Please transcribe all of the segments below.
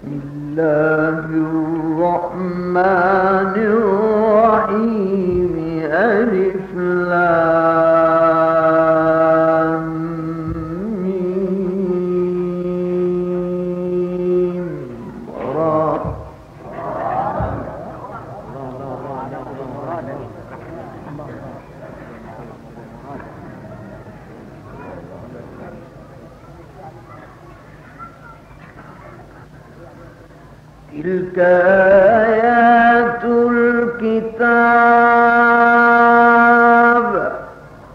الله الرحمن الرحيم ألف لام ميم را تلك آيات الكتاب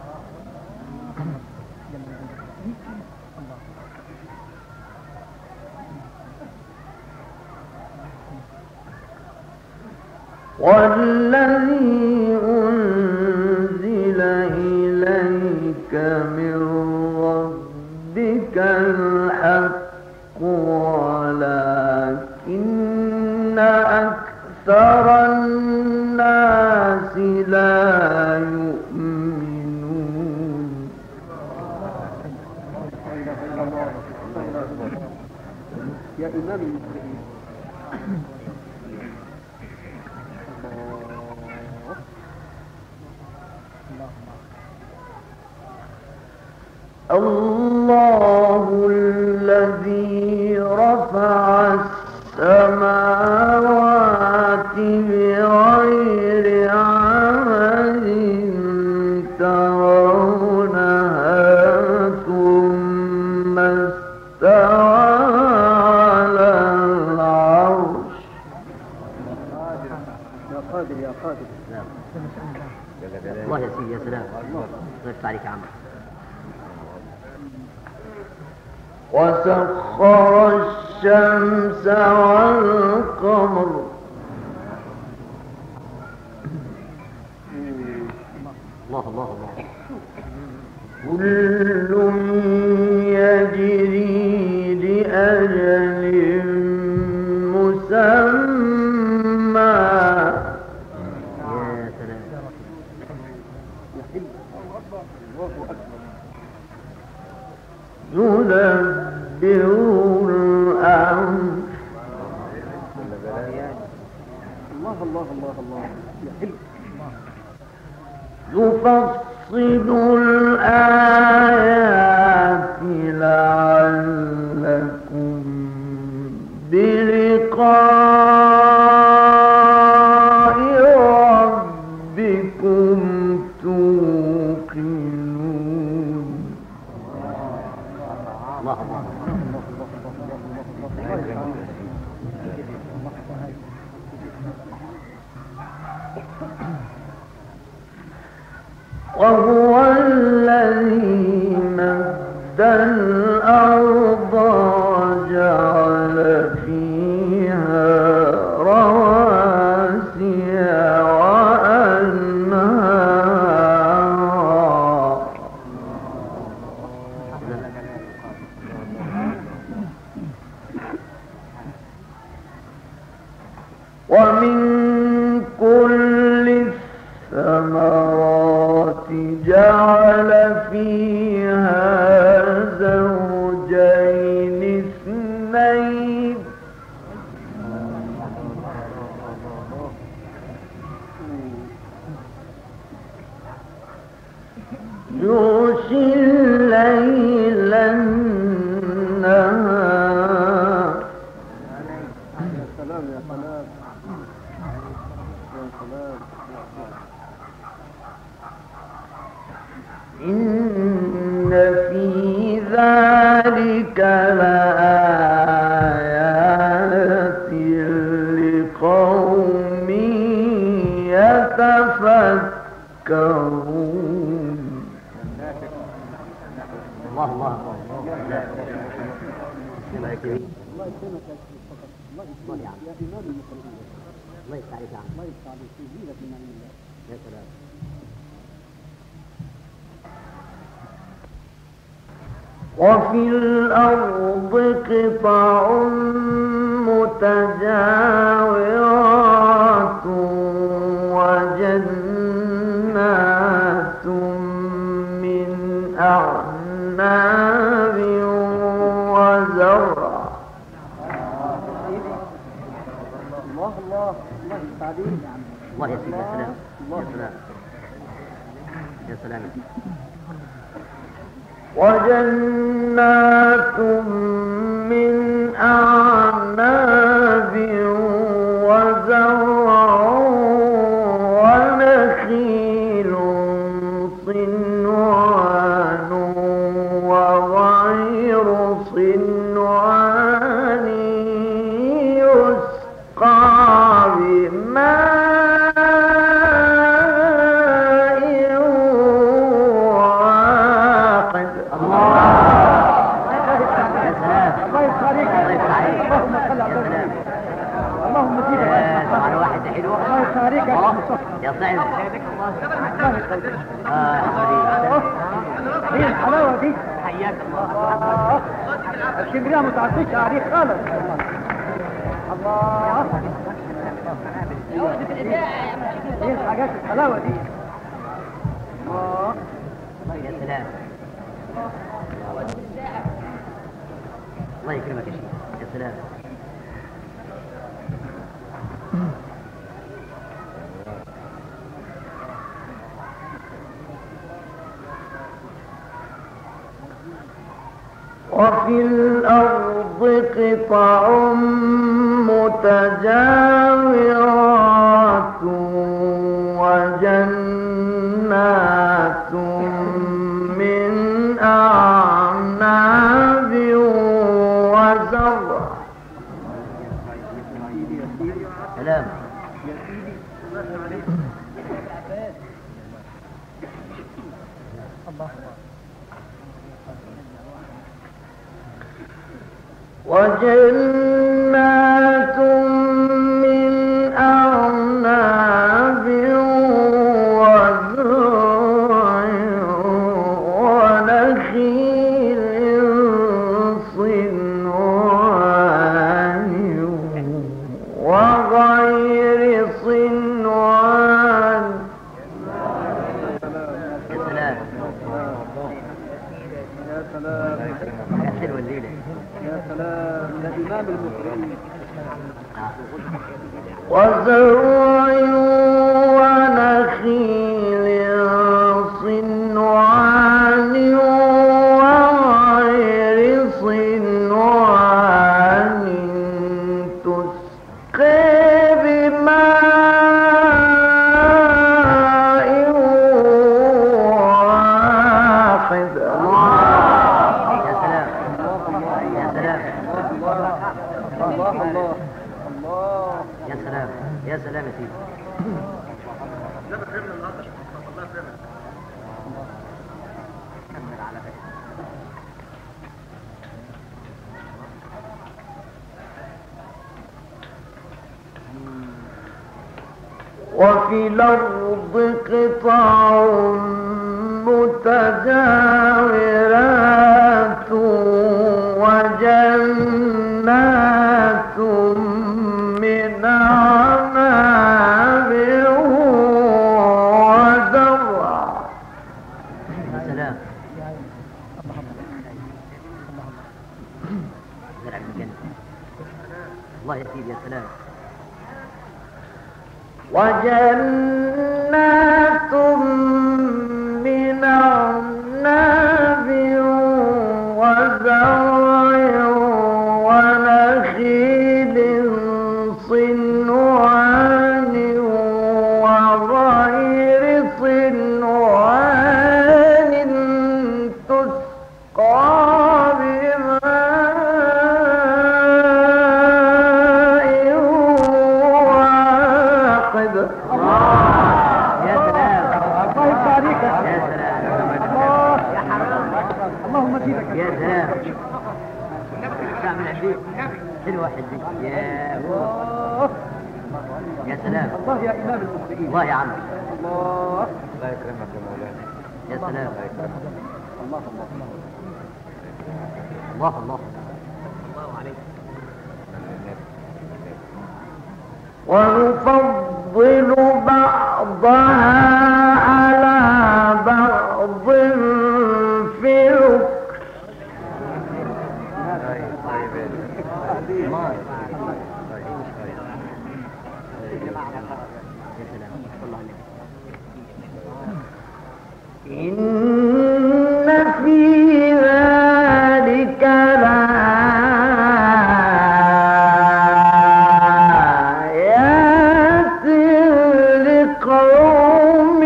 والذي أنزل إليك من ربك الحق ولكن أكثر الناس لا يؤمنون يا إمام المسلمين الله الذي رفع السماوات بغير عمد ترونها ثم استوى على العرش يا قادر يا قادر الله يا سيدي يا سلام ضيفت عليك يا عم وسخر الشمس والقمر الله الله الله كل يجري لأجل مسمى يا سلام يدبر الأمر الله الله الله الله يا حلو يفصل الآيات لعلكم بلقاء ربكم توقنون الله الله وهو الذي مد الأرض وجعل فيها رواسي وأنهارا ومن كل الثمرات جعل فيها زوجين اثنين يغشي الليل النهار يا سلام يا سلام يا سلام إن في ذلك لآيات لقوم يتفكرون الله الله الله الله يكرمك الله يكرمك يا شيخ فقط الله يكرمك يا إمام المسلمين الله يفتح عليك يا عم الله يفتح عليك في زينة من عند الله يا سلام وفي الأرض قطع متجاورات وجنات من أعناب وزرع الله الله الله التعليم الله يا سيدي يا سلام يا سلام يا سلام يا سيدي وجنات من أعناب وزرع ونخيل صنوان وغير صنوان يسقى بماء واحد يا سلام الله يفتح عليك الله يفتح عليك اللهم صل على يا سلام اللهم زيدك يا على واحد حلو الله يفتح عليك يا آه، مصطفى. يا صعب الله يخليك اه يا حبيبي ايه الحلاوه دي حياك الله الله الكبرياء ما تعطيش عليك خالص الله ايه الحاجات الحلاوه دي الله يا سلام الله يكرمك يا شيخ يا سلام وفي الأرض قطع متجاورات وجنات من أعناب وزرع سلام وجنات من أعناب وزرع ونخيل صنوان وغير صنوان يا سلام يا سلام يا حلوة الليلة يا سلام ده امام المسلمين وزرع ونخيل صنوان وغير صنوان تسقي بماء واحد يا سلام يا سلام الله الله الله يا سلام يا سلام يا سيدي وفي الأرض قطع متجاورات وجنات من أعناب وزرع يا سلام زرع من الجنة الله يا سيدي يا سلام وجنات من أعناب وزرع ونخيل صنوان وغير صنوان تسقى بماء واحد يا سلام الله يفتح عليك يا سلام الله اللهم زيدك يا سلام تعمل عندي حلوة حدي يا الله يا سلام الله يا امام المسلمين الله يا عم الله الله يكرمك يا مولانا يا سلام الله يكرمك الله الله الله الله ونفضل بعضها على بعض في الحكم الله يبارك يا سلام صلى الله عليه وسلم إن في ذلك لآيات لقوم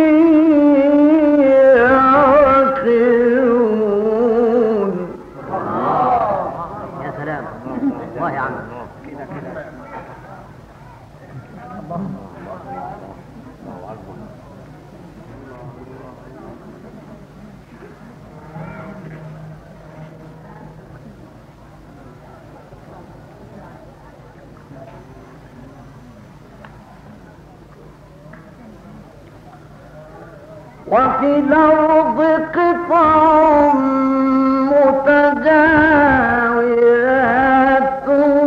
يعقلون يا سلام الله يا عم وفي الأرض قطع متجاورات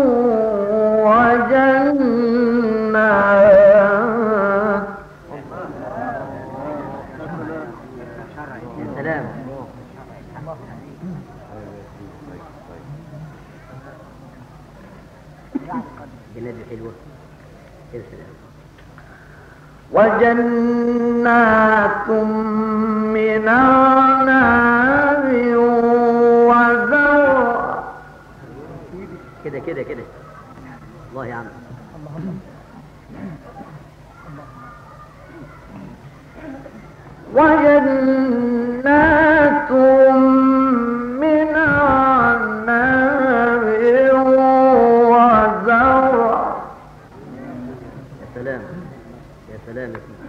وجنات يا سلام جنات حلوة يا سلام وجنات من أعناب وزرع كده كده كده الله يا عم وجنات من أعناب وزرع يا سلام يا سلام يا سيدي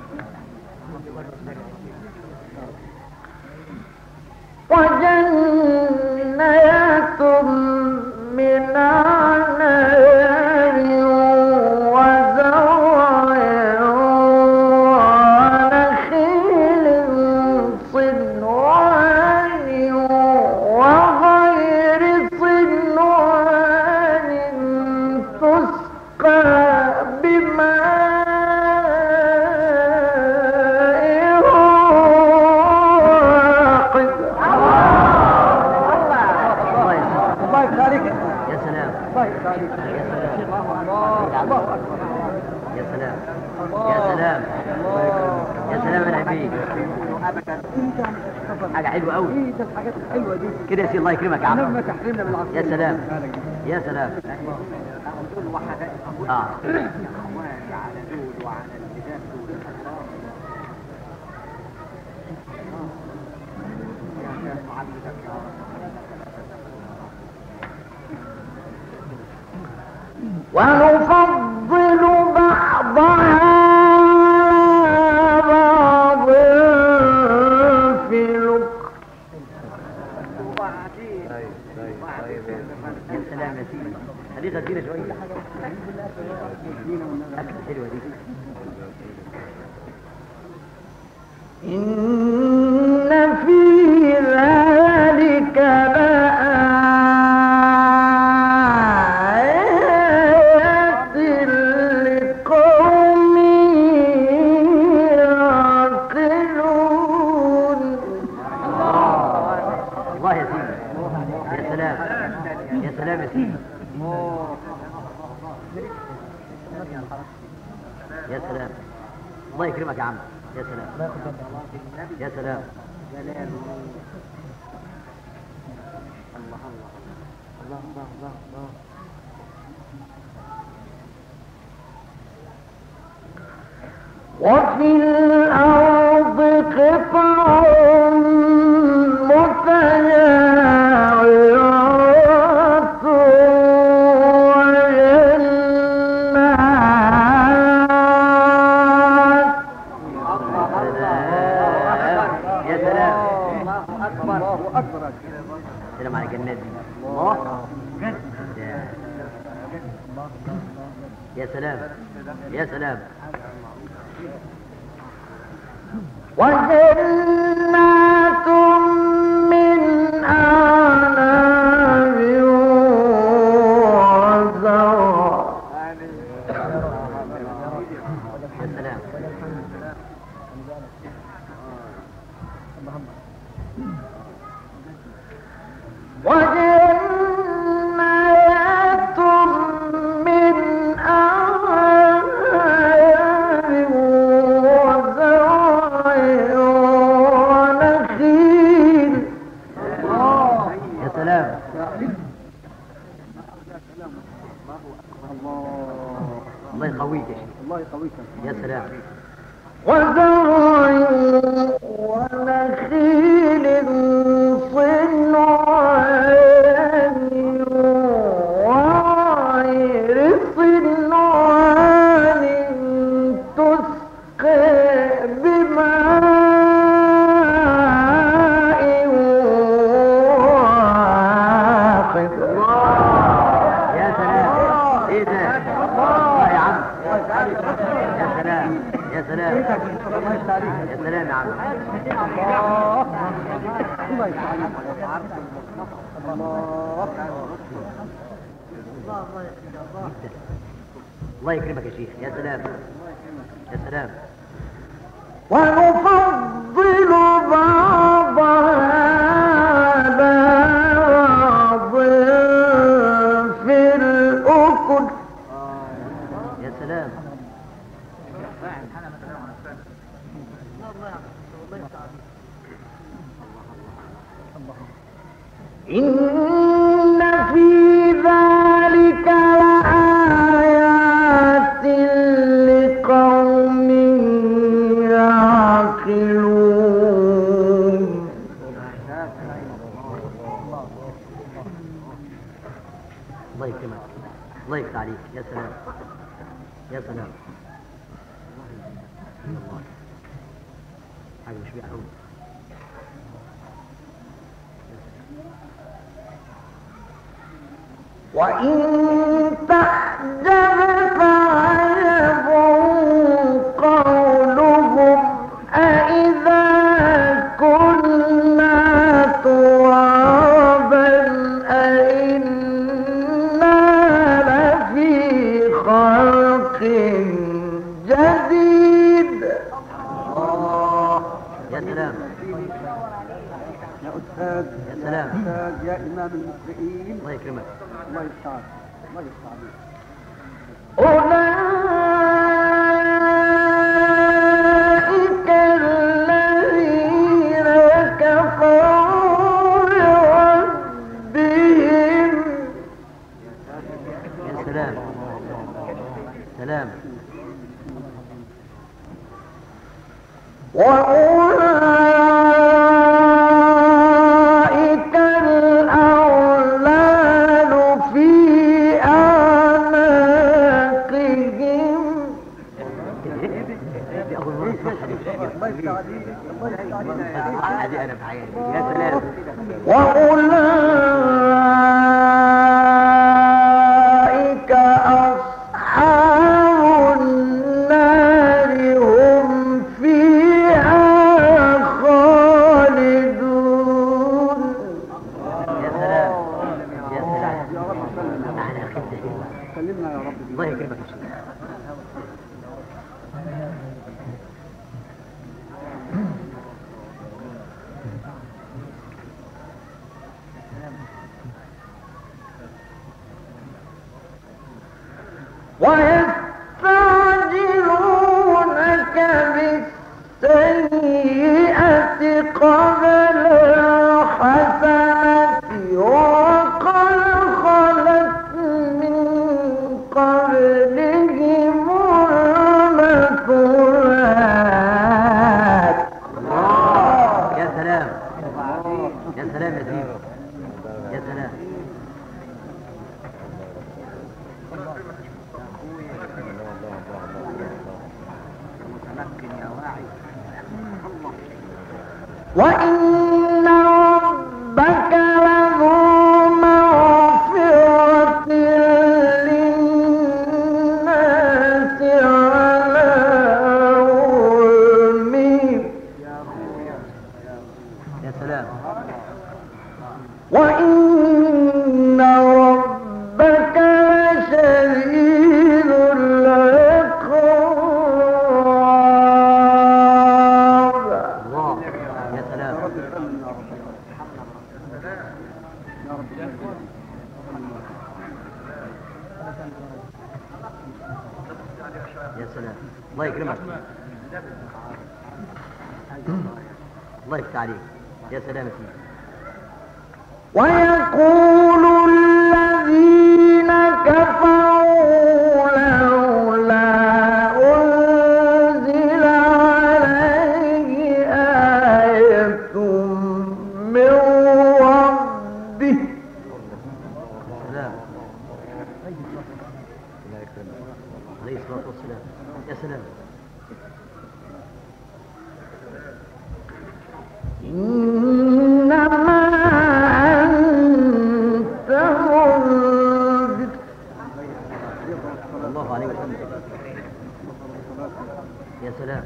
وجنات من أعناب وزرع ونخيل صنوان وغير صنوان تسقى بماء واحد الله يا سلام الله يفتح عليك يا سلام الله يفتح عليك يا سلام الله اكبر يا سلام يا سلام يا سلام يا حبيبي حاجة حلوة قوي ايه ده الحاجات الحلوه دي كده يا سيدي الله يكرمك يا عم نعم تحرمنا من العصير يا سلام يا سلام اه ونفضل بعضها على بعض في الأكل يا سلام يا سيدي خليه غدينا شوية أكل حلوة دي إن في ذلك لآيات لقوم يعقلون الله يا سيدي يا سلام يا سلام يا سيدي يا سلام الله يكرمك يا عم يا سلام يا سلام وفي الأرض قطع متجاورات وجنات يا سلام الله اكبر سلام على الجنات دي الله يا- يا سلام يا سلام وجنات من أعناب وزرع يا سلام وجنات من أعناب الله الله يقويك يا شيخ الله يقويك يا سلام وزرع ونخيل صنوان وغير صنوان تسقى بماء واحد يا سلام ايه ده الله يا عم يا سلام يا سلام يا سلام يا عم الله يفتح عليك الله الله يكرمك يا شيخ يا سلام يا سلام ونفضل بعضها على بعض في الأكل يا سلام إن في ذلك لآيات لقوم يعقلون الله يكرمك الله يفتح عليك يا سلام يا سلام الله. حاجة مش بيعهم وإن تعجب فعجب قولهم أإذا كنا ترابا أإنا لفي خلق جديد يا سلام يا أستاذ يا سلام. أستاذ يا إمام المقرئين الله يكرمك الله يفتح عليك الله يفتح عليك أولئك الذين كفروا بربهم يا سلام سلام وأولئك الأغلال في أعناقهم دي أول مرة أسمعها دي. الله يفتح عليك الله يفتح عليك أسمعها دي أنا في حياتي يا سلام وأولئك أصحاب النار هم فيها خالدون يا سلام يا سلام يا رب سلم أنا أخذت سلمنا يا رب الله يكرمك يا شيخ ويستعجلونك بالسيئة قبل الحسنة وقد خلت من قبلهم المثلات يا سلام يا سلام يا سيدي يا سلام وإن ربك لذو مغفرة للناس على ظلمهم يا سلام وإن ربك لشديد العقاب الله يا سلام رب سلم يا رب يا رب يا سلام الله يكرمك الله يفتح عليك يا سلام يا سيدي ويقول الذين الله يكرمك عليه الصلاة والسلام يا سلام إنما أنت منذر صلى الله عليه وسلم يا سلام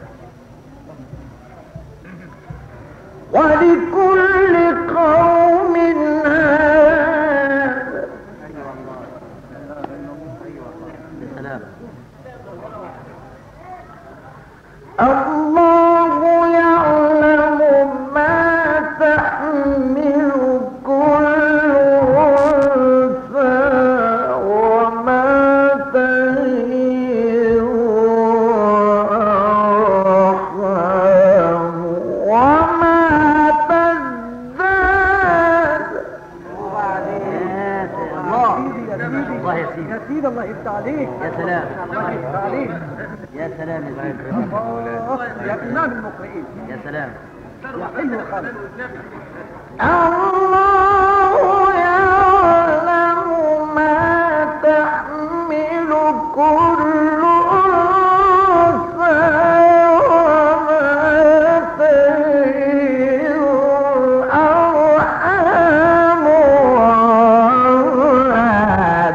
ولكل قوم هاد يا سلام الله يعلم ما تحمل كل أنثى وما تغير أرحام وما تزداد يا سلام الله الله يا سيدي يا سيدي الله يفتح عليك يا سلام الله يفتح عليك يا سلام يا سيدي الله يا إمام المقرئين يا سلام يا حلو خالد الله يعلم ما تحمل كل أنثى وما تغير الأرحام وما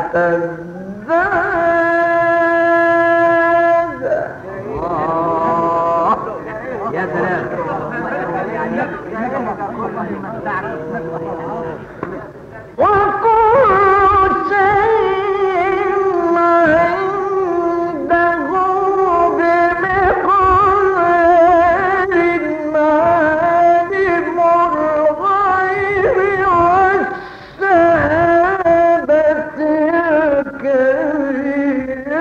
تزداد الله يا سلام وكل شيء عنده بمقدار عالم الغيب والشهادة الكبير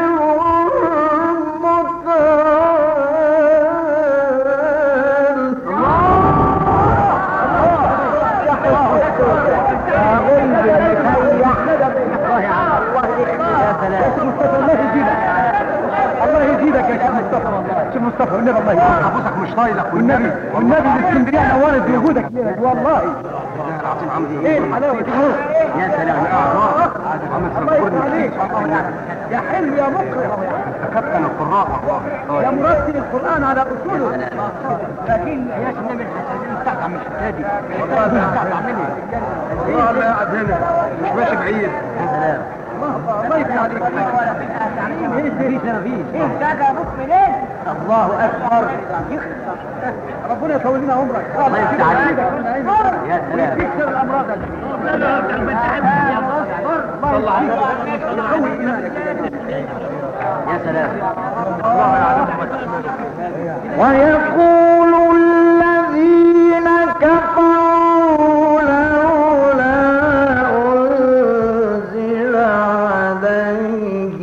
يا سلام الله يزيدك الله يزيدك يا شيخ مصطفى والله شيخ مصطفى والنبي الله يزيدك ابوسك مش طايلك والنبي والنبي الاسكندريه نورت بوجودك ليلك والله العظيم عمدي ايه الحلاوه دي يا سلام الله يفتح عليك يا حلو يا مقرئ كابتن القراء يا مرتل القران على اصوله لكن يا سلام الحساسين بتاعت عم الشتادي بتاعت عمني والله الله يقعد هنا مش ماشي بعيد يا سلام الله الله يفتح عليك ايه الدريس ما فيش ايه ده ابوك منين الله اكبر ربنا يطول لنا عمرك الله يفتح عليك. يا سلام. ويكسر الامراض الله عليك يقوي ايمانك يا سلام ويقول الذين كفروا لولا أنزل عليه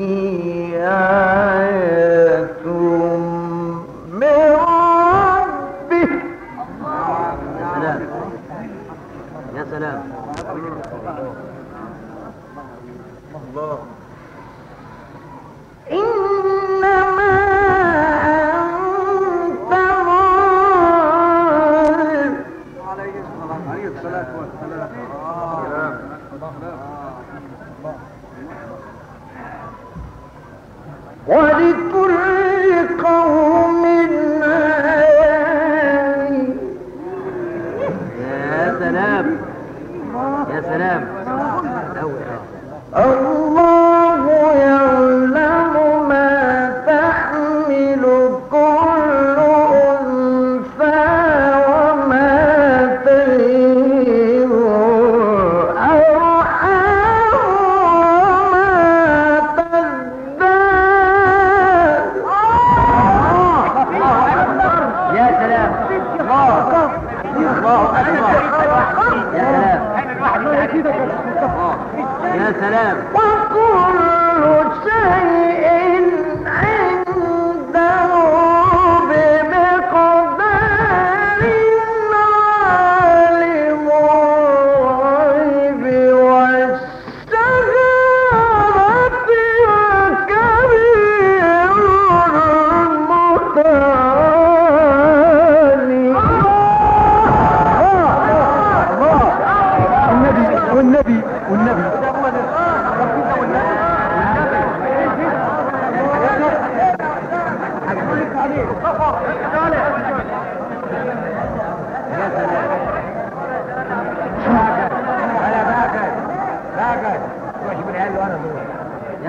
آية من ربه يا سلام يا سلام إنما أنت منذر عليه الصلاه والسلام ولكل قوم هاد يا سلام يا سلام أوي آه. الله يعلم ما تحمل كل أنثى وما تغير الأرحام وما تزداد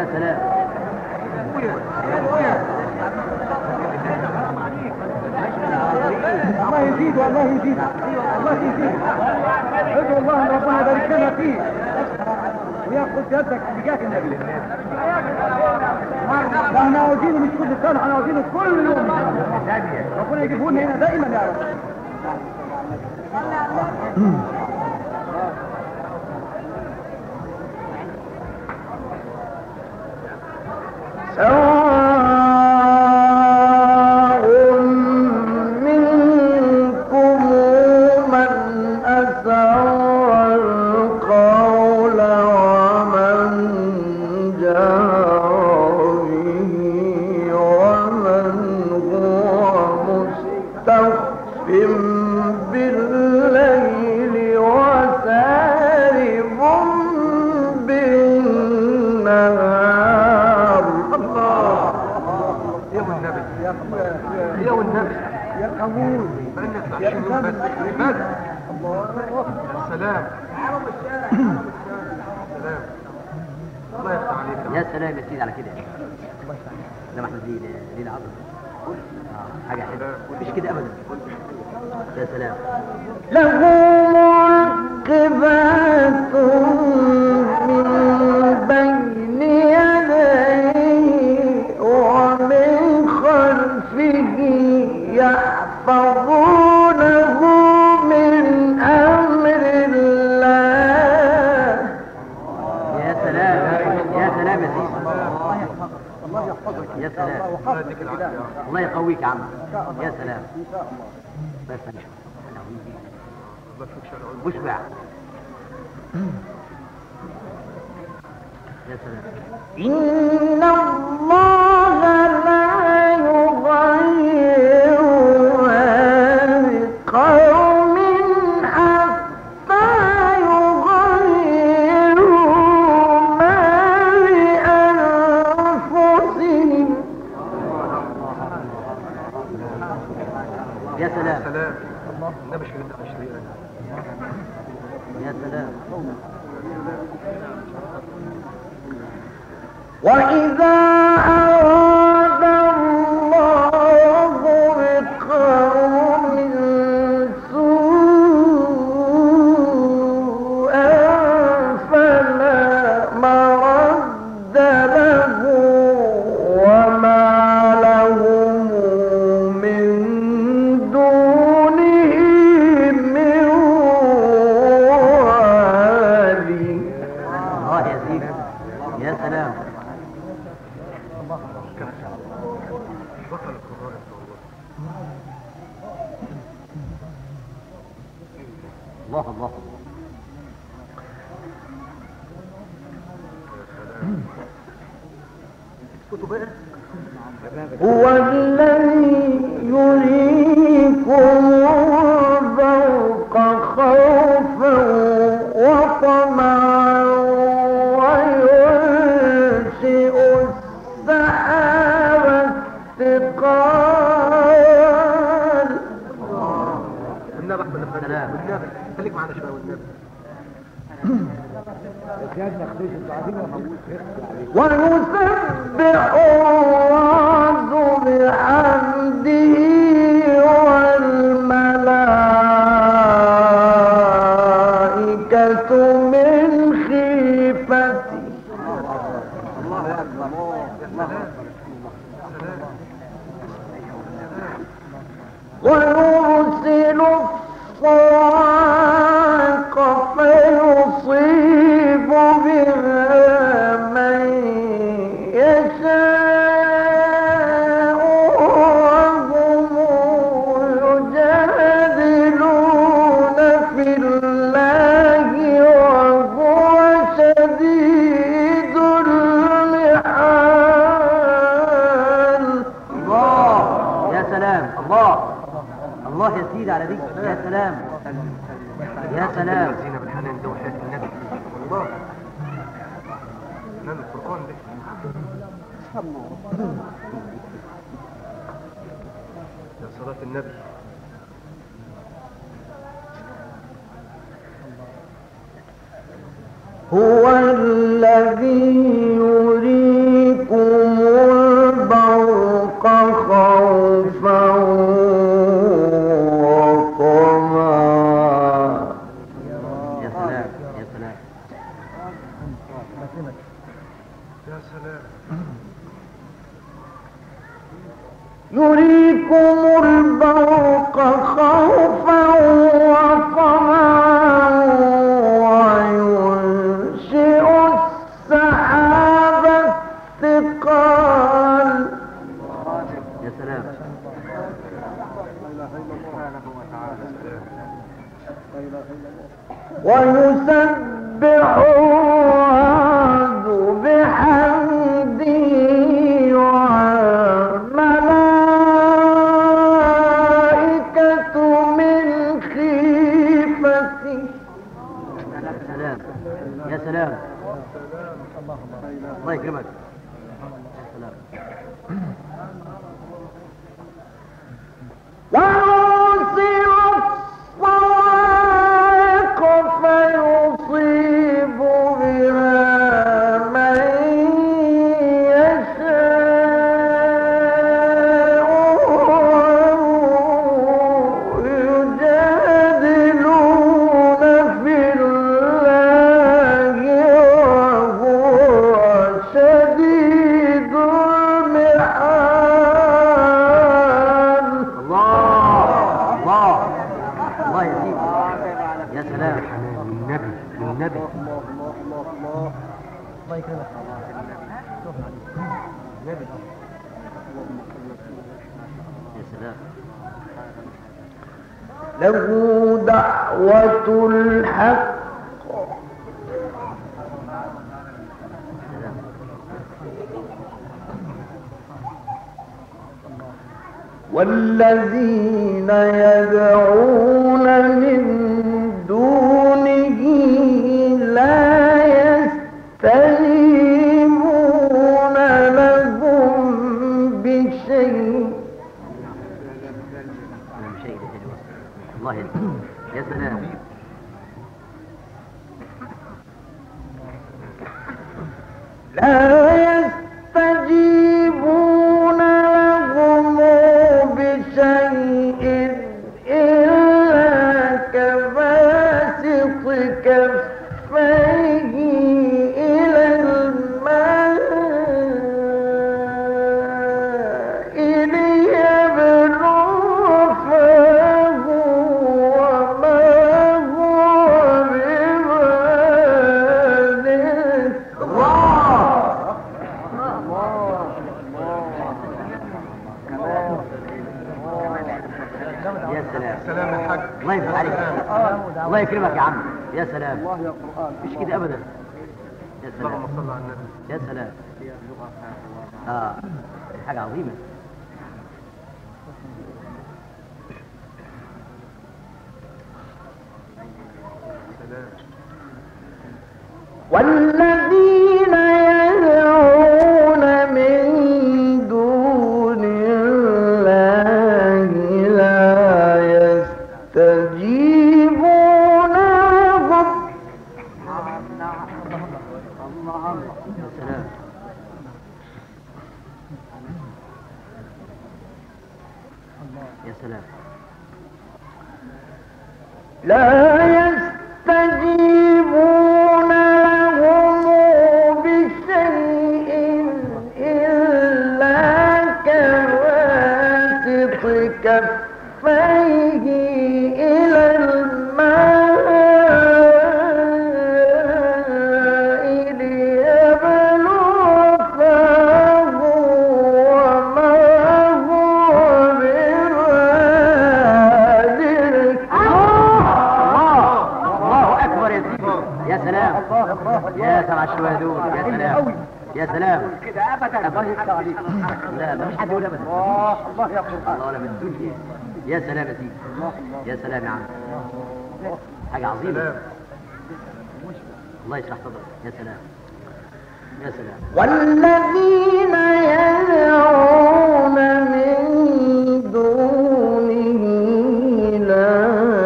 يا سلام الله يزيد والله يزيد الله يزيد ادعو الله ان ربنا يبارك لنا فيه وياخذ يدك بجاه النبي ده احنا عاوزينه مش كل سنه احنا عاوزينه كل يوم ربنا يجيبه لنا هنا دائما يا رب سواء منكم من أسر القول ومن جهر به ومن هو مستخف بالليل وسارب بالنهار الله يا والنبي يا يا والنبي يا قبول بقالنا 20 يوم بس بس الله السلام السلام الله يفتح عليك يا سلام يا سيدي على كده ده ما احنا دي دي العظمه آه، حاجه حلوه مفيش كده ابدا يا سلام له مركبات من بين يديه ومن خلفه يحفظونه من أمر الله يا سلام يا سلام يا سيدي الله يحفظك يا سلام الله يديك العافيه الله يقويك يا عم يا سلام بس هنشوف مشبع يا سلام إن الله لا يغير ما بقوم حتى يغيروا ما بأنفسهم يا سلام سلام النبي شهد 20 يا سلام وإذا أراد الله بقوم سوءا فلا مرد له وما لهم من دونه من والي الله يا سيدي يا سلام بطل القرآن الله الله هو الذي يريكم البرق خوفا وطمعا وينشئ السحاب الثقال النبي احمد الفنان سلام. والنبي خليك معنا شويه والنبي ويسبح الرعد بحمده والملائكة من خيفته ويرسل الصواعق فيصيب بها من يشاء وهم يجادلون في الله وهو شديد المحال الله يا سلام الله الله يا سيدي على دي يا سلام يا سلام زينة بالحنان ده وحياة النبي والله حنان القرآن ده يا صلاة النبي هو الذي يريد يريكم البرق خوفا وطمعا وينشئ السحاب الثقال يا سلام ويسبح الرعد بحمده والملائكة من خيفته يا سلام يا سلام الله يكرمك يا سلام ويرسل الصواعق فيصيب بها من يشاء يجادلون في الله وهو شديد المحال الله الله الله يزيد يا سلام النبي النبي يا سلام له دعوة الحق سلام والذين يدعون من دونه لا يستجيبون لهم بشيء سلام شيء حلو الله يزيد يا سلام لا يستجيبون لهم بشيء إلا كباسط كفيه إلى الماء ليبلغ فاه وما هو ببالغ يا سلام سلام الحاج الله يفتح عليك الله يكرمك يا عم يا سلام الله يا قرآن مش كده ابدا يا سلام اللهم صل على النبي يا سلام اه حاجه عظيمه والذين يدعون من دون الله لا يستجيبون لهم يا سلام يا سلام لا يستجيبون لهم بشيء إلا كباسط كفيه إلى الماء ليبلغ فاه وما هو ببالغ الله اكبر يا سيدي يا سلام يا سمع الشويه دول يا سلام يا سلام كده ابدا الله يفتح عليك لا ما فيش حد يقول ابدا الله الله يا قرآن الله ولا من الدنيا يا سلام يا سيدي يا سلام يا عم حاجه عظيمه الله يشرح صدرك يا سلام يا سلام والذين يدعون من دونه لا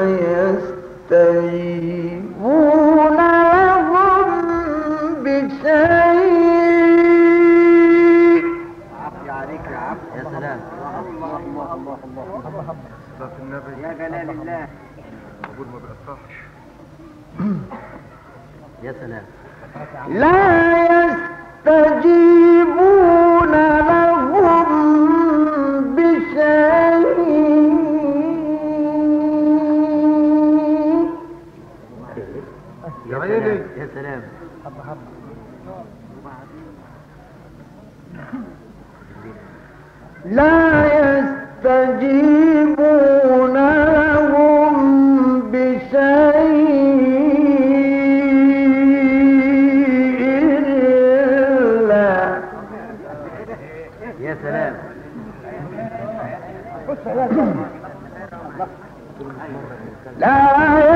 يستجيبون لهم بشيء عافية عليك يا عم يا سلام الله الله الله الله صلاة النبي يا جلال الله قبول ما بيقطعش يا سلام لا يستجيبون لا يستجيبون لهم بشيء إلا يا سلام لا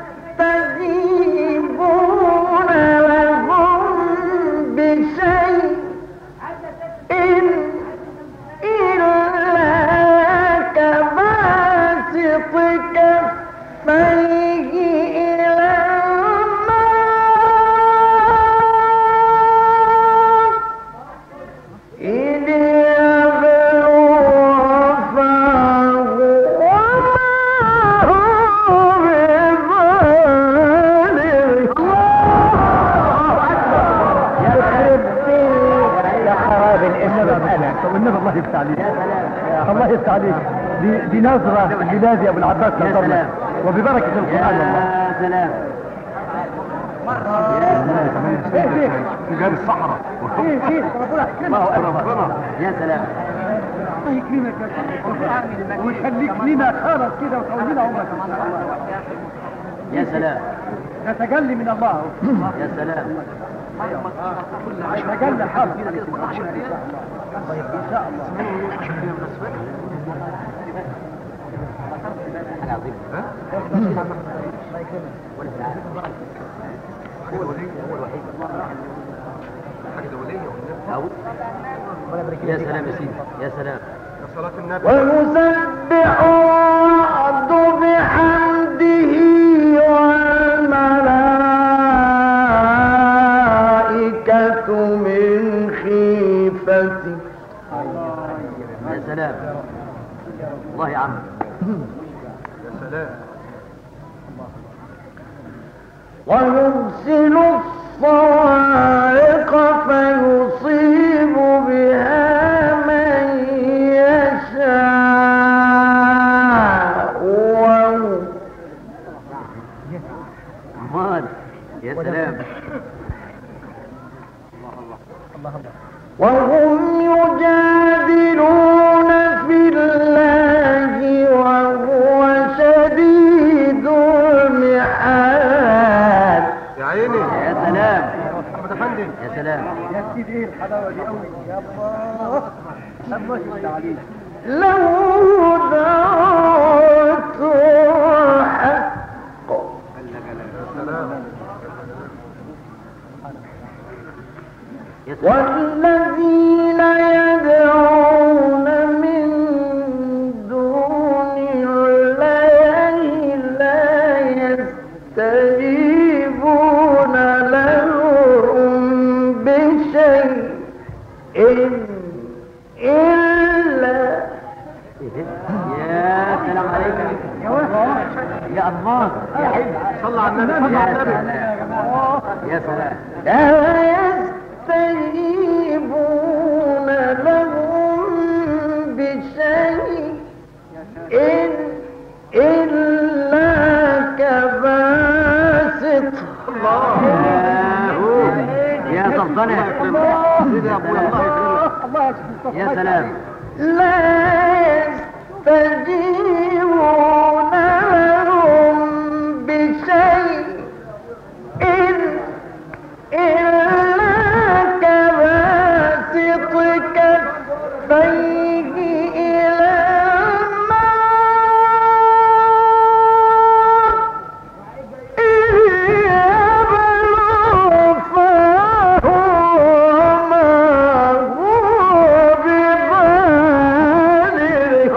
يستجيبون لهم بشيء إلا كباسط كفيه إلى الماء إذ يبلغ فاه وما هو ببالغ يخرب بيت يا خراب الاسم انا والنبي الله يفتح عليك يا سلام الله يفتح عليك دي, دي نظرة لنادي ابو العباس يا نظر لك. سلام. وببركة القرآن والله يا سلام يا سلام جاب الصحراء ايه ايه ربنا يكرمك يا سلام الله يكرمك يا شيخ ويخليك لنا خالص كده وتقول لنا عمرك ان شاء الله يا سلام ده تجلي من الله يا سلام تجلي حاضر ان شاء الله حاجة عظيمة ولا تعالى هو الوحيد هو الوحيد أو يا سلام يا سيدي يا سلام ويسبح الرعد بحمده والملائكة من خيفته يا سلام الله يا عم ويرسل الصواعق فيصيب بها من يشاء وهو أمال يا سلام وهم يجادلون في الله وهو شديد المحال يا عيني يا سلام احمد افندي يا سلام يا سيدي ايه الحلاوه دي قوي يا الله الله يفتح عليك له دعوة الحق يا سلام والذين يدعون من دون الله لا يستجيبون لهم بشيء إلا يا سلام عليك يا الله يا حلو صلى على النبي صلى على النبي يا سلام لا يستجيبون لهم بشيء إلا كباسط يا سلطنة يا ابويا الله يكرمك يا سلام لا يستجيبون لهم بشيء إلا كباسط كفيه إلى الماء إذ يبلغ فاه وما هو ببالغ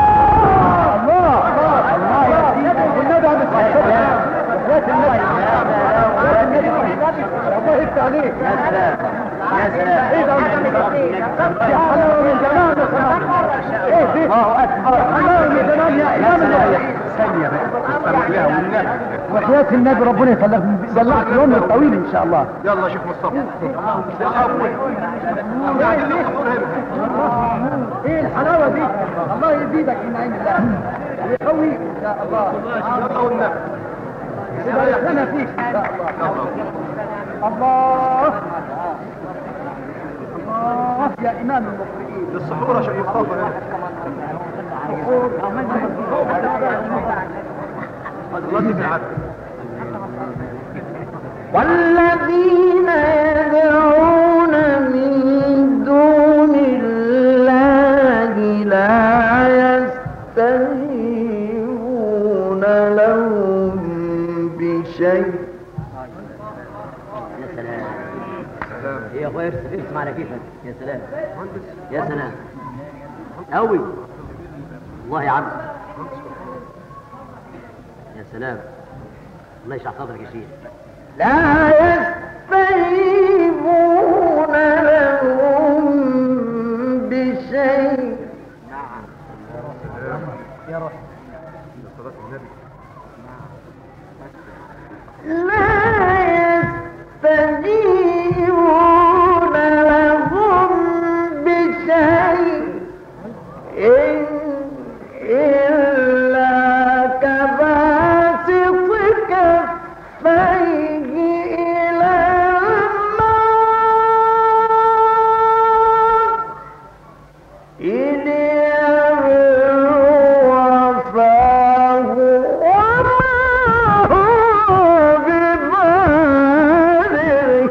الله يفتح عليك يا سلام يا سلام يا حلاوه من زمان ايه دي الله اكبر حلاوه من زمان يا امام ثانيه بقى وحياة النبي ربنا يخليك دلعك اليوم الطويل ان شاء الله يلا شوف مصطفى ايه الحلاوه دي الله يزيدك من عين الله ويقويك ان شاء الله يلا والنبي يبارك لنا فيك ان شاء الله الله الله يا إمام المقرئين للسحور يا شيخ مصطفى دلوقتي في العدل والذين يدعون من دون الله لا يستجيبون لهم بشيء يا سلام ايه يا اخويا ارسم ارسم على كيفك يا سلام يا سلام قوي والله يا عم يا سلام الله يشرح صدرك يا شيخ لا يستجيبون لهم بشيء صلاة النبي لا يستجيبون لهم بشيء إن إلا كباسط كفيه إلى الماء إن يبلغ فاه وما هو ببالغ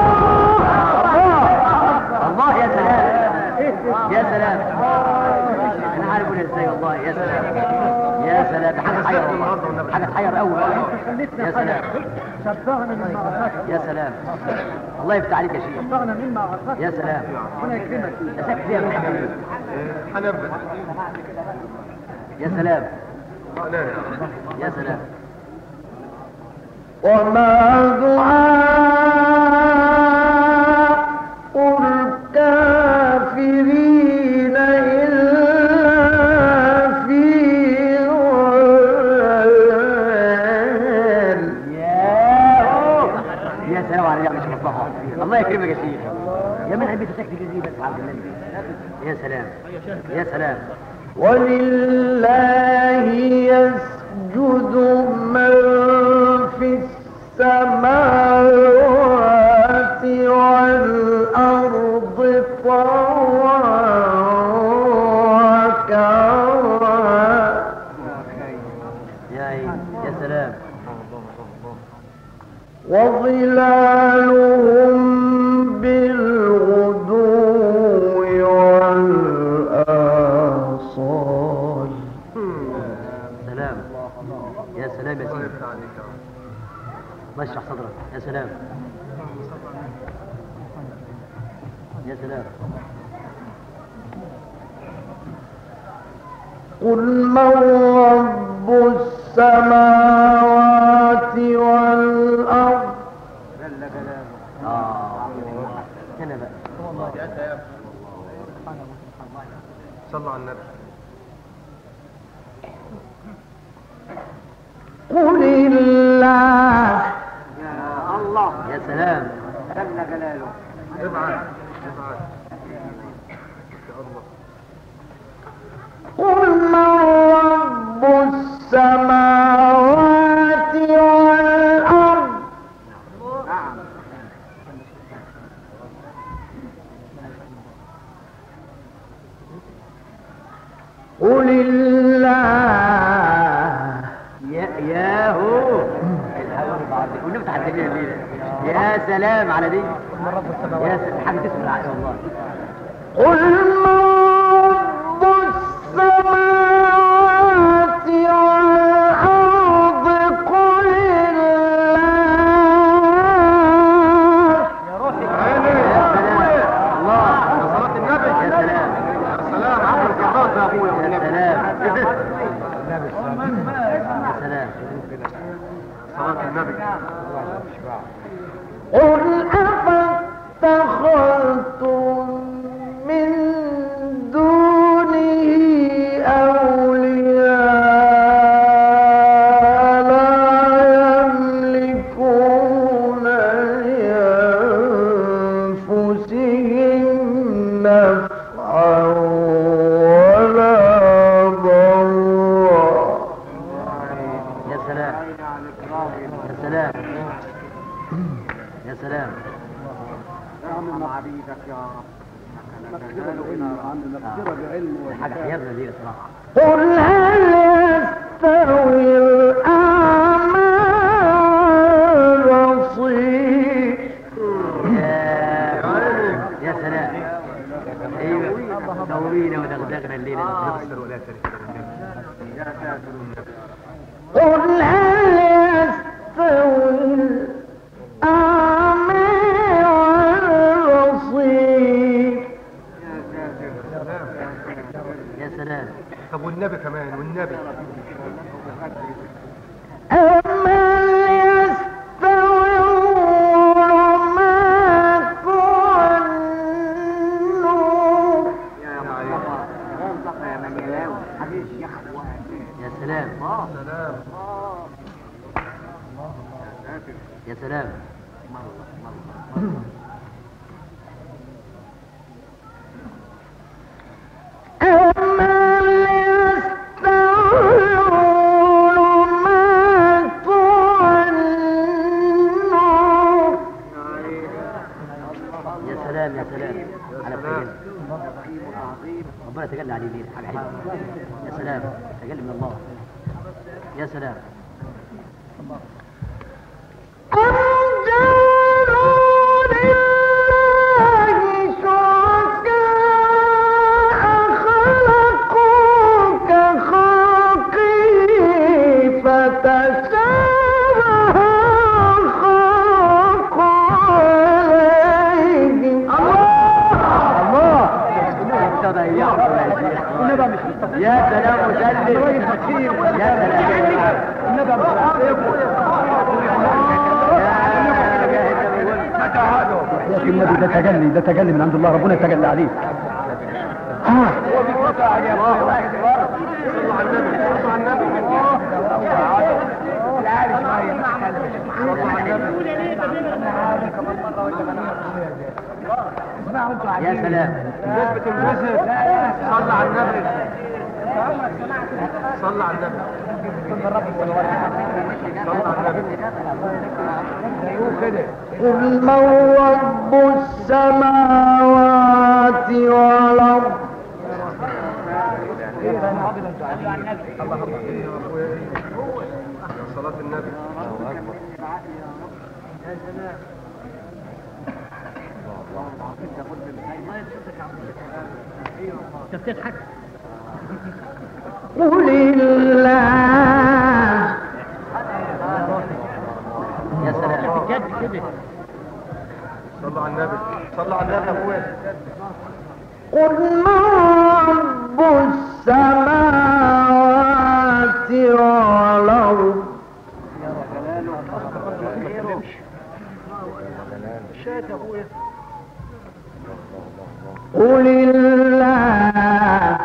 الله يا سلام يا سلام انا عارف اقول ازاي والله يا سلام يا سلام ده حاجه تحير والله حاجه تحير قوي يا سلام شبهنا من معركتك يا سلام الله يفتح عليك يا شيخ شبهنا من معركتك يا سلام ربنا يكرمك يا سلام فيها من حاجة. هنبت يا سلام لا يا سلام وما دعاء الكافرين إلا في ضلال يا سلام على يا مش مصطفى الله يكرمك يا شيخ يا من عندي تسكت جزيل بس عبد الله يا سلام يا سلام ولله يسجد من في السماوات والأرض طوعا وكرها يا عين يا سلام وظلالهم بالغدو والآصال سلام يا سلام يا الله سيدي يفتح عليك يا رب الله يشرح صدرك يا سلام يا سلام قل من رب السماوات والأرض اه هنا بقى صلوا على النبي قل الله يا سلام ابعد ابعد يا الله قل من رب السماوات والأرض قل الله يا يا هو ونفتح الدنيا الليله يا سلام على دي يا سلام حاجه تسمع العقل والله قل من رب السماوات والأرض قل الله يا سلام الله صلاة النبي يا سلام يا سلام عبر الكرات يا اخويا يا والنبي سلام يا سلام صلاة النبي قل أفاتخذتم من دونه أولياء لا يملكون لأنفسهم نفعا ولا ضرا يا سلام يا سلام يا سلام حاجه حيرنا دي صراحه قل هل يستوي الأعمى والبصير يا يا سلام ايوه دورينا ودغدغنا الليله قل هل يستوي الأعمى والبصير يا سلام طب والنبي كمان والنبي أمن يستوي الظلمات والنور يا سلام سلام يا سلام أمن يستوي الظلمات والنور يا سلام يا سلام على التجلي ربنا تجلى عليه ليه حاجه حلوه يا سلام تجلي من الله يا سلام أم جعلوا لله شركاء خلقوا كخلقه فتشابه الخلق عليهم يا سلام مسلم يا سلام يا اخي النبي ده تجلي ده تجلي من عند الله ربنا يتجلى عليك يا سلام الناس بتنبسط صلى على النبي صلى على النبي صلى على النبي قل من رب السماوات والأرض صلاة النبي قل الله يا سلام صلى على النبي صلى على النبي يا اخويا قل من رب السماوات والأرض قل الله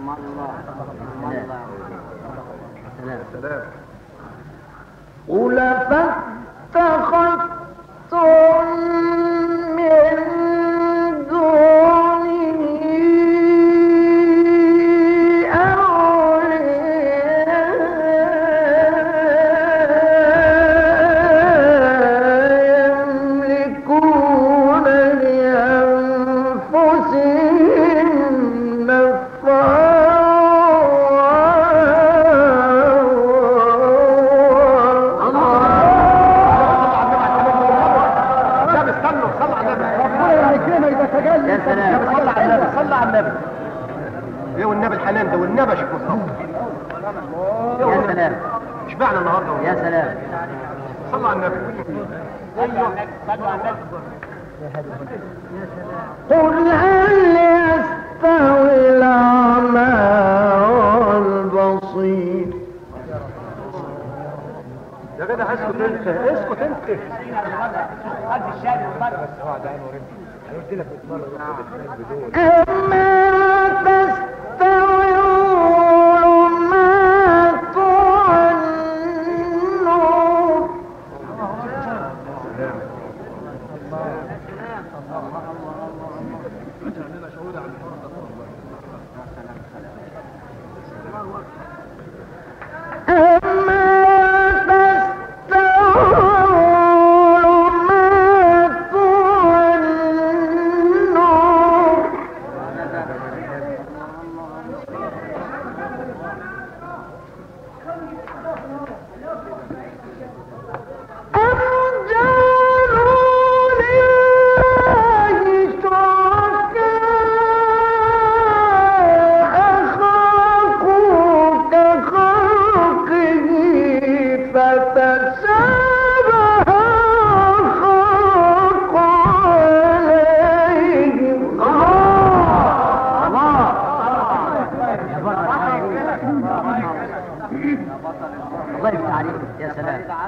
سلام سلام قل فاتخذتم من دونه أولياء يملكون لأنفسهم النبي استنوا صلى على النبي ربنا يكرمك ده تجلي يا سلام صلى على النبي صلى على النبي ايه والنبي الحنان ده والنبي يا شيخ مصطفى يا سلام اشبعنا النهارده يا سلام صلى على النبي قل هل يستوي الأعمى والبصير يا جدع اسكت انت اسكت انت أما تستوي الظلمات والنور أما تستوي الظلمات والنور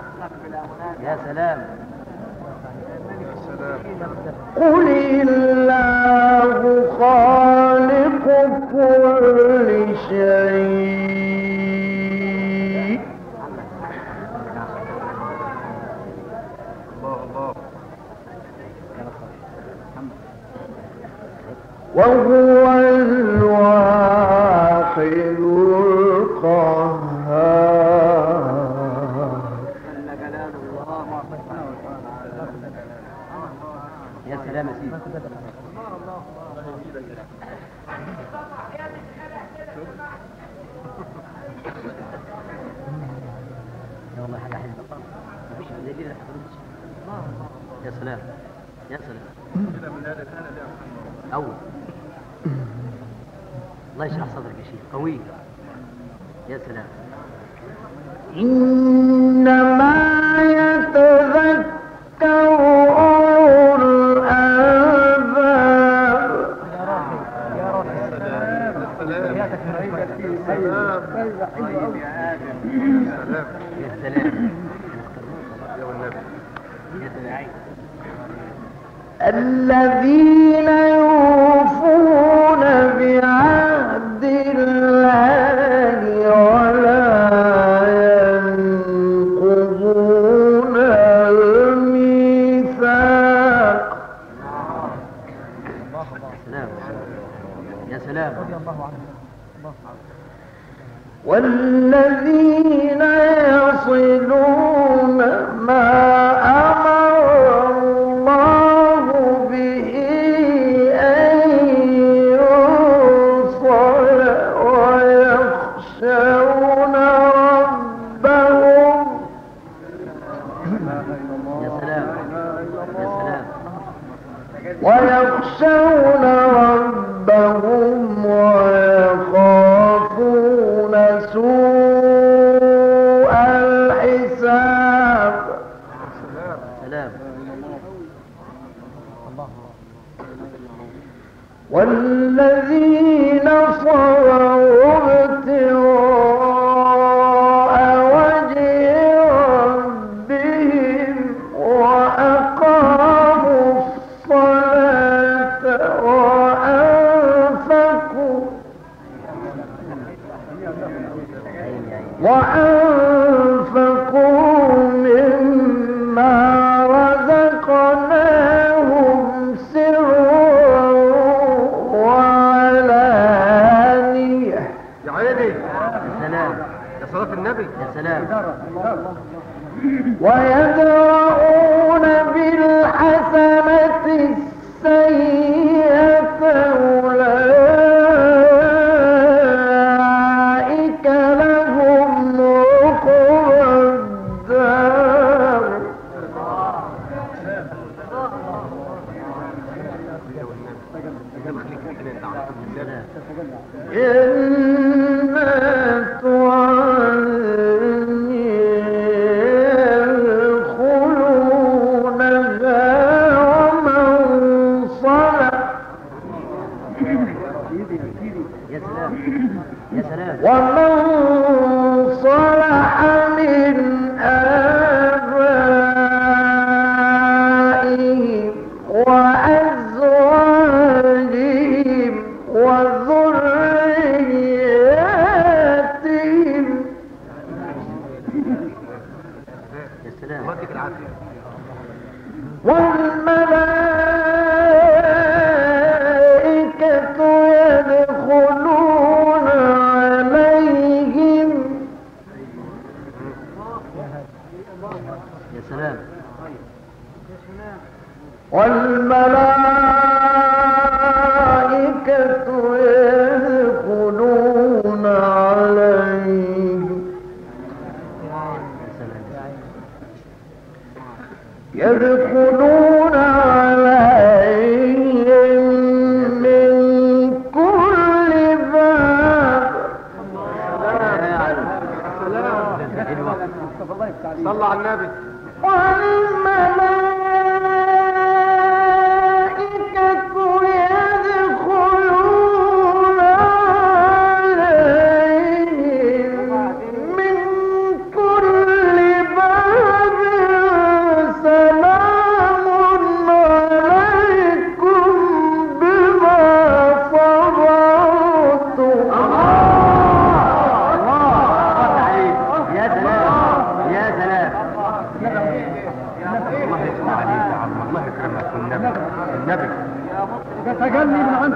يا سلام قل الله خالق كل شيء وهو الواحد القهار يا سلام يا سيدي يا والله حاجة حلوة مفيش دليل الحضور يا سلام يا سلام أول الله يشرح صدرك يا شيخ قوي يا سلام إنما يتذكر أولو الألباب يا سلام يا سلام الذين يوفون بعهد الله ولا ينقضون الميثاق سلام يا سلام والذين يصلون ما أمر الله به أن يوصل ويخشون ربهم يا سلام يا سلام ويخشون ربهم ويخافون سوء الحساب سلام والذين صبروا ابتغاء وجه ربهم وأقاموا الصلاة وأنفقوا وأنفقوا مما رزقناهم سرا وعلانية يا عيني يا سلام يا صلاة النبي يا سلام ويدرؤون بالحسنة السيئة أولئك لهم عقبى الدار سلام جنات عدن يدخلونها ومن صلح يا سلام يا سلام ومن صلح من آبائهم وأزواجهم وذرياتهم يا سلام الله يديك العافية والملائكة يدخلون عليهم يا سلام والملائكة يدخلون عليهم يا سلام يدخلون عليهم من كل باب صلى على النبي والملائكة يدخلون عليهم من كل باب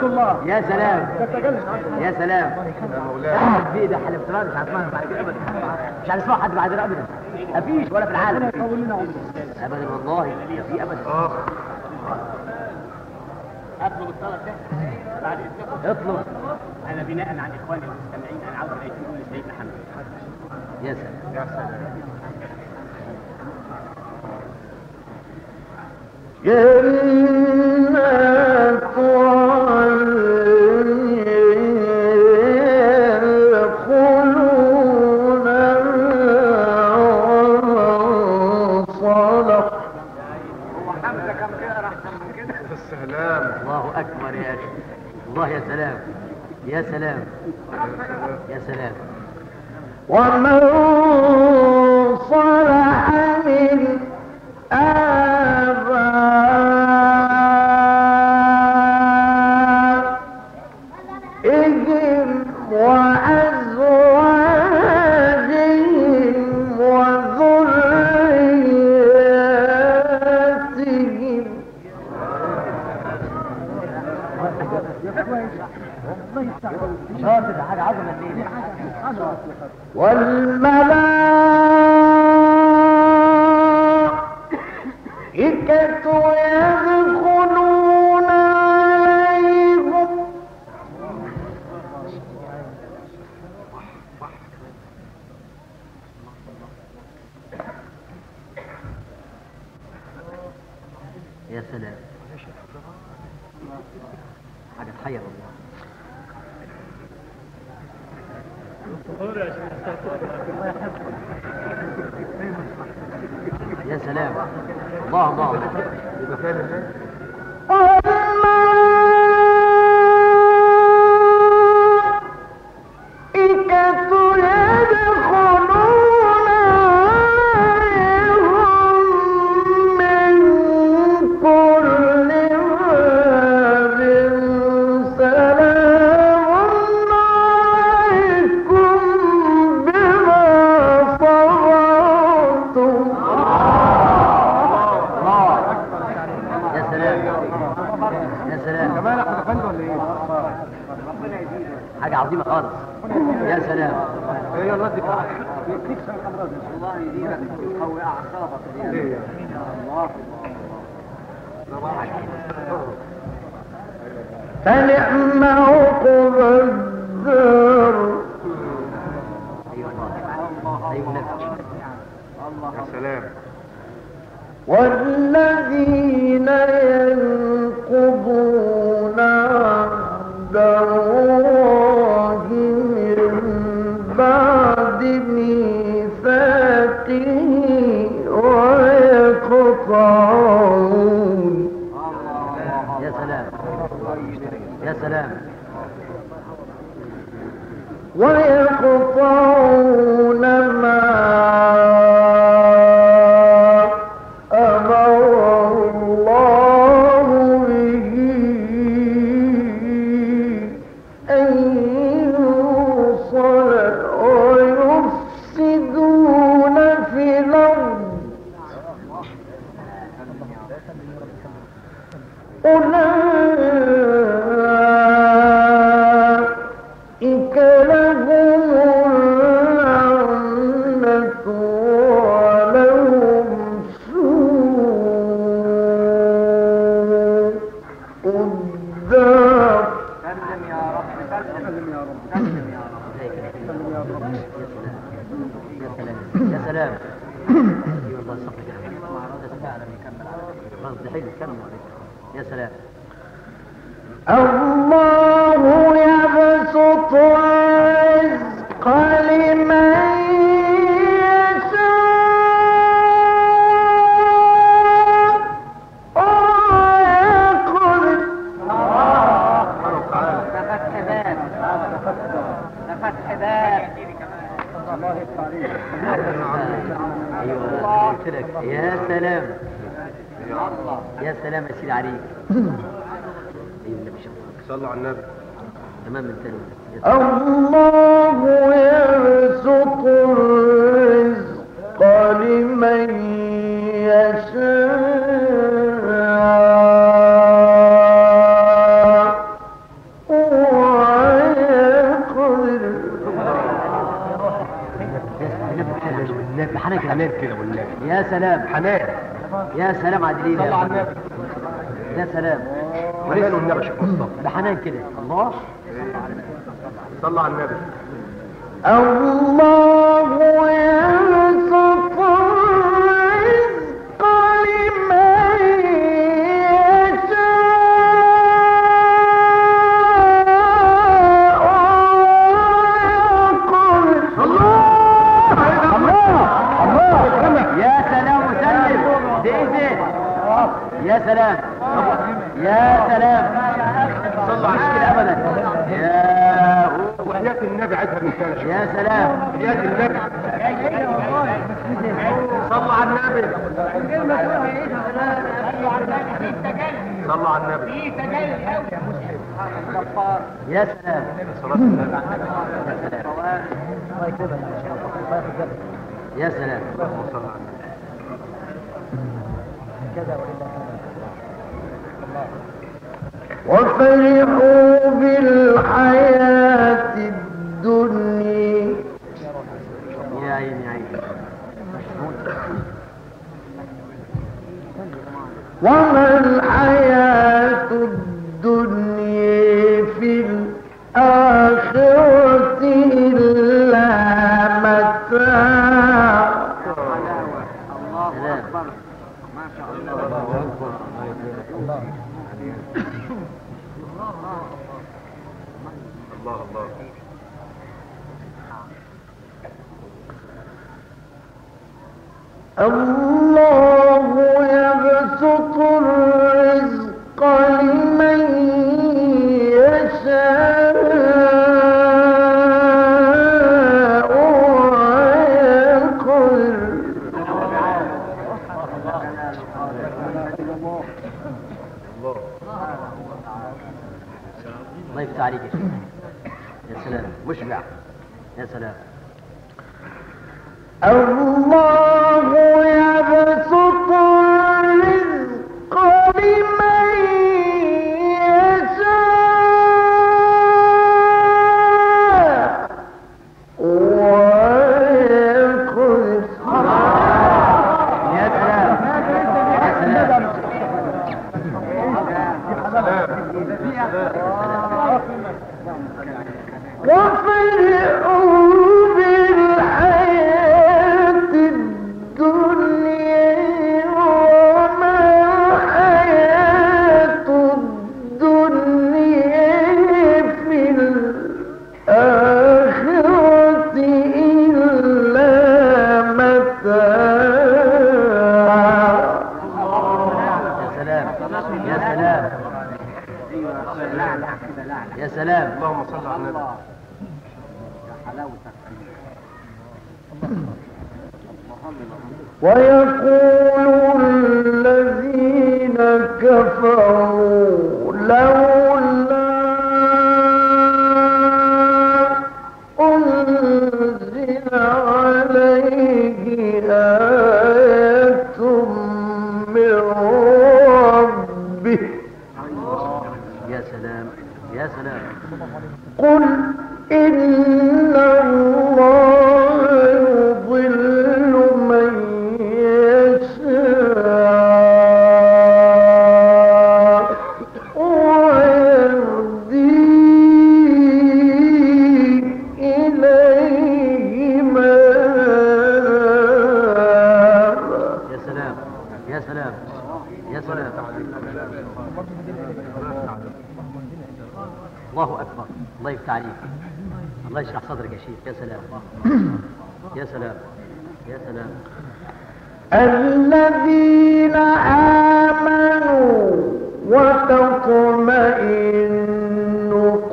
الله يا سلام تتجلس يا سلام يا مولاي احمد بيه ده حلف مش هسمعها بعد كده ابدا مش هنسمع حد بعد كده ابدا مفيش ولا في العالم يطول لنا عمره ابدا والله ما في ابدا اخ اطلب الطلب ده بعد اذنكم اطلب انا بناء عن اخواني المستمعين انا عاوز الاقي يقول لسيدنا حمد يا سلام يا سلام جنات عدن يدخلونها ومن صلح السلام الله اكبر يا اخي الله يا سلام يا سلام يا سلام ومن صلح من آبائهم وأزواجهم وذرياتهم شاطر ده حاجه عظمه الليله والملائكة يدخلون عليهم يا سلام حاجه تحير والله يا سلام الله الله الله يبقى تاني هناك والملائكة يدخلون عليهم من كل باب سلام عليكم بما صبرتم يا سلام يا سلام كمان احمد افندي ولا ايه؟ حاجه عظيمه خالص يا سلام ايه يلا ادي بقى ليه؟ فنعم عقب الدار ايوه الله ايوه نفسي يا سلام والذين ينقضون عهد الله من بعد ميثاقه ويقطعون يا سلام يا سلام ويقطعون ما أمر الله به أن يوصل ويفسدون في الأرض أولئك لهم اللعنة ولهم سوء الدار يا سلام يا سلام اي والله صفك خلاص ده حلو كمل يا سلام الله يبسط الرزق لمن يشاء ويقدر سبحانه وتعالى ايوه قلت لك يا سلام يا سلام يا سيدي عليك ايوه النبي شاء الله صلوا على النبي تمام من تاني يا سلام. الله يبسط الرزق لمن يشاء والنبي بحنان كده حنان كده والنبي يا سلام حنان يا سلام عادلين صلى على النبي يا سلام حنان والنبي يا شيخ مصطفى بحنان كده الله صلى على النبي الله يبسط الرزق لمن يشاء يا سلام وسلم ديزي يا سلام يا سلام صلى على مشكلة ابدا يا وحياة النبي عايزها من كان يا شيخ يا سلام وحياة النبي صلى على النبي صلى على النبي يا سلام صلاة النبي يا سلام اللهم صل على النبي وفرحوا بالحياة الدنيا يا عيني يا عيني وما الحياة الدنيا في الآخرة إلا متاع سلام الله الله الله يبسط الرزق لمن يشاء ويقدر الله يفتح عليك يا شيخ يا سلام مشبع يا سلام الله يبسط الرزق لمن يشاء ويقدر يا سلام يا سلام وفرحوا بالحياة الدنيا وما الحياة الدنيا في الآخرة إلا متاع يا سلام يا سلام يا سلام اللهم صل على النبي ويقول الذين كفروا لولا أنزل عليه آية من ربه يا سلام يا سلام قل إن الله يضل من يشاء ويهدي إليه مآب يا سلام يا سلام يا سلام الله اكبر الله يفتح عليك الله يشرح صدرك يا شيخ يا سلام يا سلام يا سلام الذين آمنوا وتطمئن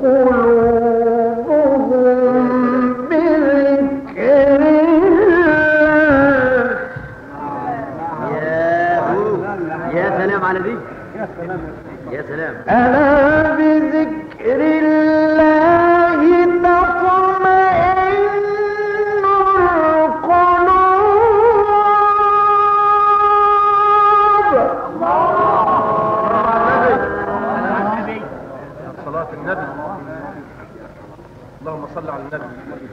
قلوبهم بذكر الله يا يا سلام على دي يا سلام ألا بذكر الله تطمئن القلوب صلاة النبي اللهم صل على النبي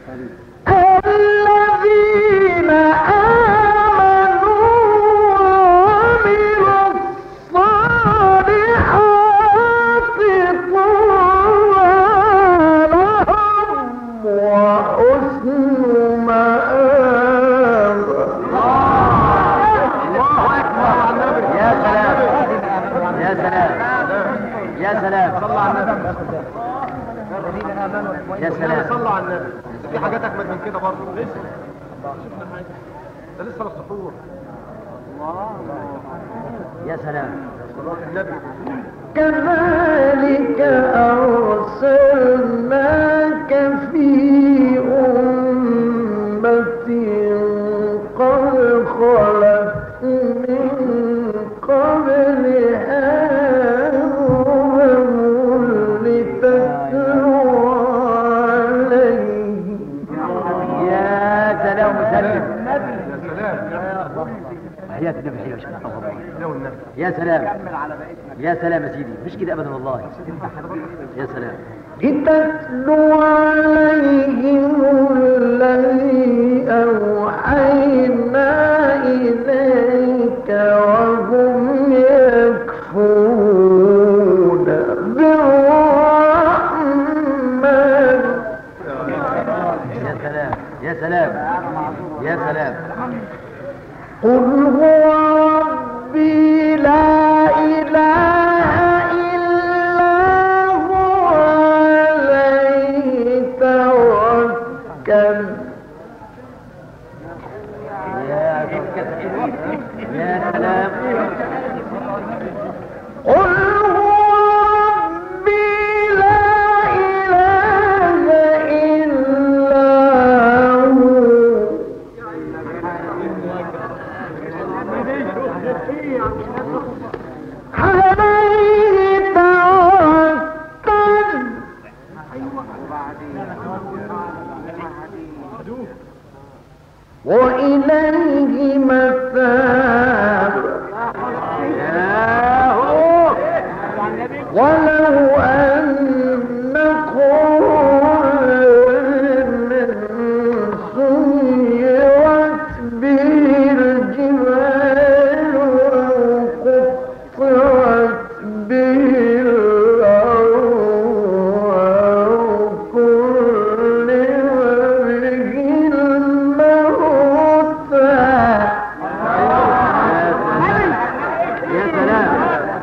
الذين آمنوا وعملوا الصالحات طوبى لهم وحسن مآب يا سلام يا سلام يا سلام صلى على النبي يا سلام صلى على النبي في حاجات اجمد من كده برضه لسه ده لسه السحور يا سلام صلاه النبي كذلك أرسلناك في أمة قد خلت من قبلها أمم لتتلو عليهم يا سلام وسلم يا سلام حياة النبي حلوة يا شيخ الله يا والنبي يا سلام يا سلام يا سيدي مش كده ابدا والله يا سلام لتتلو عليهم الذي أوحينا إليك وهم يكفرون بالرحمن يا سلام يا سلام يا سلام قل هو ربي لا إله إلا هو عليه توكل يا يا سلام قل هو ربي لا إله إلا هو عليه توكل وإليه متاب ولو أن قرآنا سيرت به الجبال وقطعت به الأرض كلم به الموتى يا سلام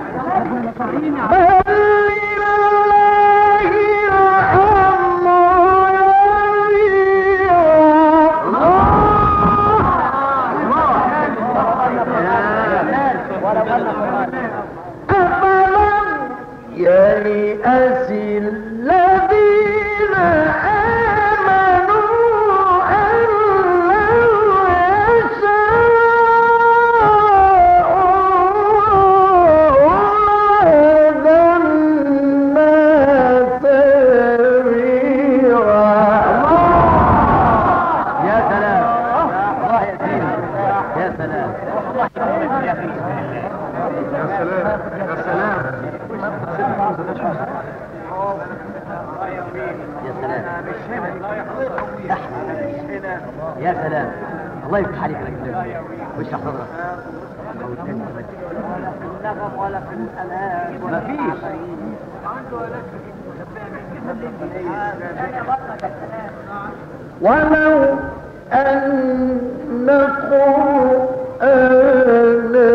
بل لله أفلم ييأس الذين آمنوا أن لو يشاء الله الناس جميعا يا سلام الله يا سيدي يا سلام يا سلام يا سلام يا سلام يا سلام الله يفتح عليك يا راجل واشرح صدرك ما فيش ولو أن قرآنا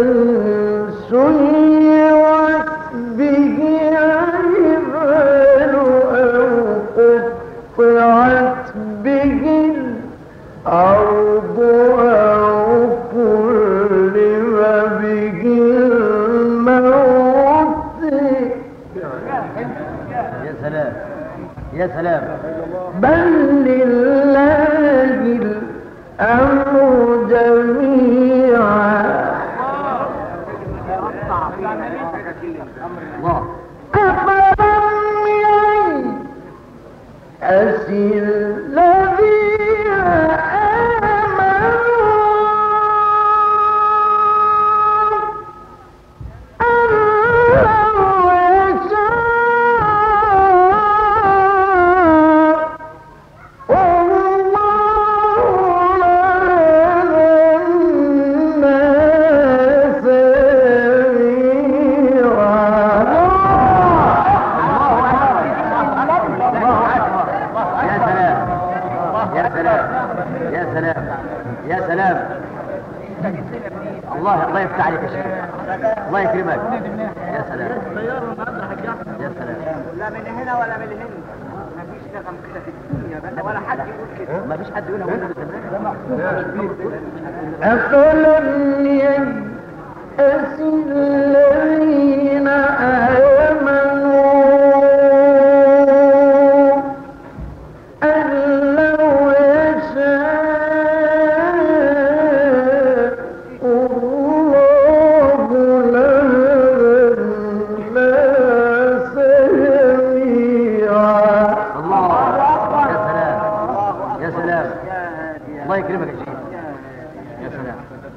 سيرت به الجبال أو قطعت به الأرض أو كلم به الموت يا سلام يا سلام بل لله الأمر جميعا الله أفلم ييأس الذين آمنوا أن لو يشاء يا سلام يا سلام الله الله يفتح عليك يا شيخ الله يكرمك يا سلام يا سلام لا من هنا ولا من هنا مفيش رقم كده في الدنيا بقى ولا حد يقول كده ما فيش حد يقولها ولا أفلم ييأس الذين آمنوا أن لو يشاء الله لهدى الناس جميعا الله يا سلام يا سلام الله يكرمك يا شيخ يا سلام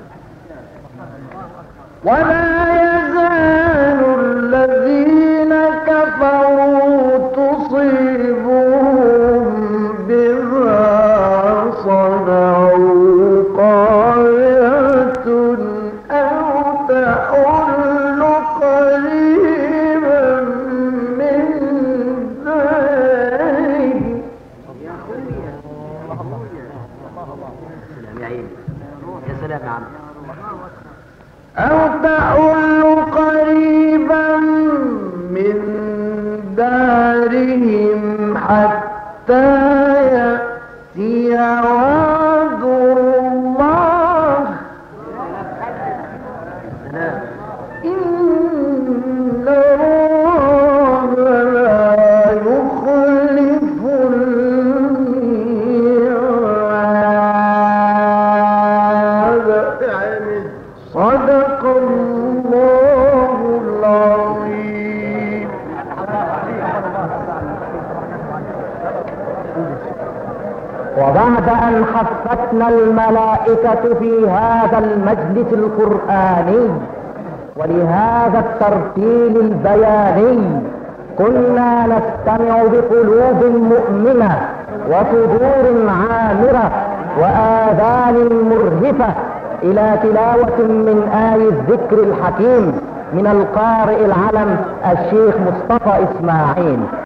ولا يزال الذين كفروا تصيبهم بما صنعوا قارعة أو تحل قريبا من ذلك سلام يا عيني يا سلام يا عم أو تحل قريبا من دارهم حتى يأتي وعد الله سلام إن الله لا يخلف الميعاد صدق الله العظيم وبعد أن حفتنا الملائكة في هذا المجلس القرآني ولهذا الترتيل البياني كنا نستمع بقلوب مؤمنة وصدور عامرة وآذان مرهفة إلى تلاوة من آي الذكر الحكيم من القارئ العلم الشيخ مصطفى إسماعيل